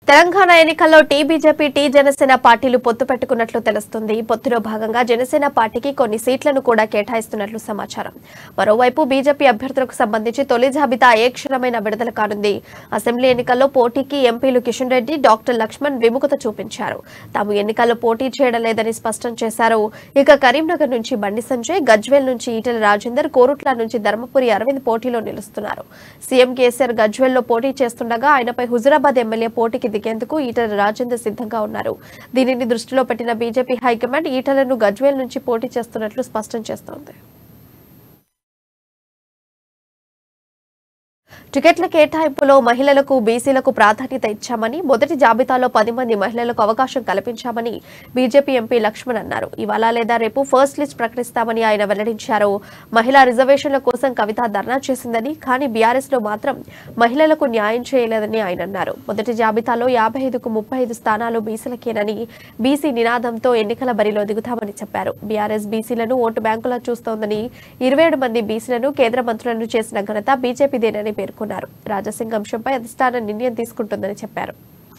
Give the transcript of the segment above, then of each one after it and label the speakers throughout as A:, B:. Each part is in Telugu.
A: తెలంగాణ ఎన్నికల్లో టీ బీజేపీ టీ జనసేన పార్టీలు పొత్తు పెట్టుకున్నట్లు తెలుస్తుంది పొత్తులో భాగంగా జనసేన పార్టీకి కొన్ని సీట్లను కూడా కేటాయిస్తున్నట్లు సమాచారం మరోవైపు బీజేపీ అభ్యర్థులకు సంబంధించి తొలి జాబితా ఏ క్షణమైన విడుదల కానుంది అసెంబ్లీ ఎన్నికల్లో పోటీకి ఎంపీలు కిషన్ రెడ్డి డాక్టర్ లక్ష్మణ్ విముఖత చూపించారు తాము ఎన్నికల్లో పోటీ చేయడం లేదని స్పష్టం చేశారు ఇక కరీంనగర్ నుంచి బండి సంజయ్ గజ్వేల్ నుంచి ఈటెల రాజేందర్ కోరుట్ల నుంచి ధర్మపురి అరవింద్ పోటీలో నిలుస్తున్నారు సీఎం కేసీఆర్ గజ్వేల్లో పోటీ చేస్తుండగా ఆయనపై హుజురాబాద్ ఎమ్మెల్యే పోటీకి దిగేందుకు ఈటెల రాజేందర్ సిద్ధంగా ఉన్నారు దీనిని దృష్టిలో పెట్టిన బీజేపీ హైకమాండ్ ఈటెలను గజ్వేల్ నుంచి పోటీ చేస్తున్నట్లు స్పష్టం చేస్తోంది టికెట్ల కేటాయింపులో మహిళలకు బీసీలకు ప్రాధాన్యత ఇచ్చామని మొదటి జాబితాలో పది మంది మహిళలకు అవకాశం కల్పించామని బీజేపీ ఎంపీ లక్ష్మణ్ అన్నారు ఇవాళ లేదా రేపు ఫస్ట్ లిస్ట్ ప్రకటిస్తామని ఆయన వెల్లడించారు మహిళా రిజర్వేషన్ల కోసం కవిత ధర్నా చేసిందని కానీ బీఆర్ఎస్ లో మాత్రం మహిళలకు న్యాయం చేయలేదని ఆయన అన్నారు మొదటి జాబితాలో యాభై ఐదుకు ముప్పై ఐదు స్థానాలు బీసీలకేనని బీసీ నినాదంతో ఎన్నికల బరిలో దిగుతామని చెప్పారు బీఆర్ఎస్ బీసీలను ఓటు బ్యాంకులా చూస్తోందని ఇరవై ఏడు మంది బీసీలను కేంద్ర మంత్రులను చేసిన ఘనత బీజేపీదేనని పేర్కొన్నారు రాజసింగ్ అంశంపై అధిష్టానం నిర్ణయం తీసుకుంటుందని చెప్పారు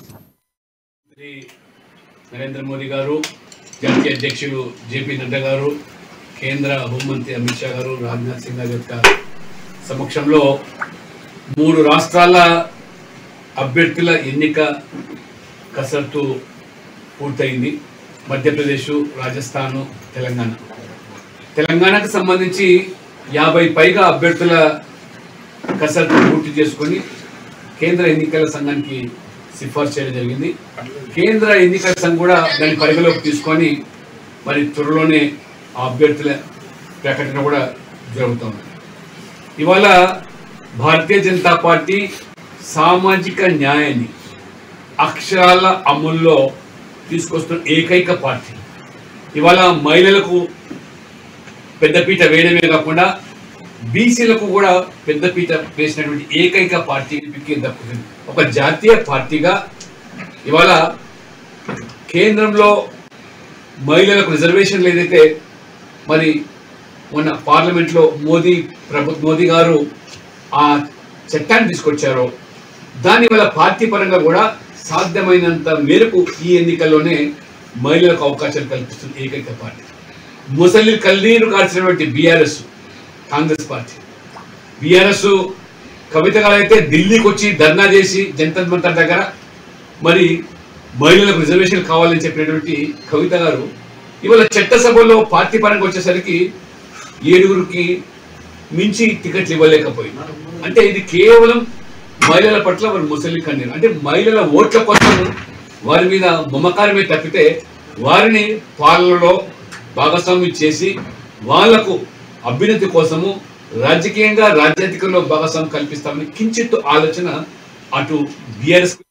B: శ్రీ నరేంద్ర మోదీ గారు జాతీయ అధ్యక్షులు జేపీ నడ్డా గారు కేంద్ర హోంమంత్రి అమిత్ షా గారు రాజ్నాథ్ సింగ్ గారి యొక్క సమక్షంలో మూడు రాష్ట్రాల అభ్యర్థుల ఎన్నిక కసరత్తు పూర్తయింది మధ్యప్రదేశ్ రాజస్థాన్ తెలంగాణ తెలంగాణకు సంబంధించి యాభై పైగా అభ్యర్థుల కసరత్తు పూర్తి చేసుకొని కేంద్ర ఎన్నికల సంఘానికి సిఫార్సు చేయడం జరిగింది కేంద్ర ఎన్నికల సంఘం కూడా దాన్ని పరిగణలోకి తీసుకొని మరి త్వరలోనే ఆ అభ్యర్థుల ప్రకటన కూడా జరుగుతుంది ఇవాళ భారతీయ జనతా పార్టీ సామాజిక న్యాయాన్ని అక్షరాల అమల్లో తీసుకొస్తున్న ఏకైక పార్టీ ఇవాళ మహిళలకు పెద్దపీట వేయడమే కాకుండా బీసీలకు కూడా పెద్దపీట వేసినటువంటి ఏకైక పార్టీకి దక్కుతుంది ఒక జాతీయ పార్టీగా ఇవాళ కేంద్రంలో మహిళలకు రిజర్వేషన్లు ఏదైతే మరి మొన్న పార్లమెంట్లో మోదీ ప్రభు మోదీ గారు ఆ చట్టాన్ని తీసుకొచ్చారో దాని వల్ల పార్టీ పరంగా కూడా సాధ్యమైనంత మేరకు ఈ ఎన్నికల్లోనే మహిళలకు అవకాశాలు కల్పిస్తుంది ఏకైక పార్టీ ముసలి కల్లీరు కాల్చినటువంటి BRS Congress party BRS Kavitha garu అయితే ఢిల్లీకి వచ్చి ధర్నా చేసి జంతర్ మంతర్ దగ్గర మరి మహిళలకు రిజర్వేషన్ కావాలని చెప్పినటువంటి కవిత గారు ఇవాళ చట్టసభలో పార్టీ పరంగా వచ్చేసరికి ఏడుగురికి మించి టికెట్లు ఇవ్వలేకపోయింది అంటే ఇది కేవలం మహిళల పట్ల వారి ముసలి కన్నీరు అంటే మహిళల ఓట్ల కోసం వారి మీద మమకారమే తప్పితే వారిని పాలనలో భాగస్వామ్యం చేసి వాళ్లకు అభ్యున్నతి కోసము రాజకీయంగా రాజ్యాంతికంలో భాగస్వామ్యం కల్పిస్తామని కించిత్ ఆలోచన అటు బీఆర్ఎస్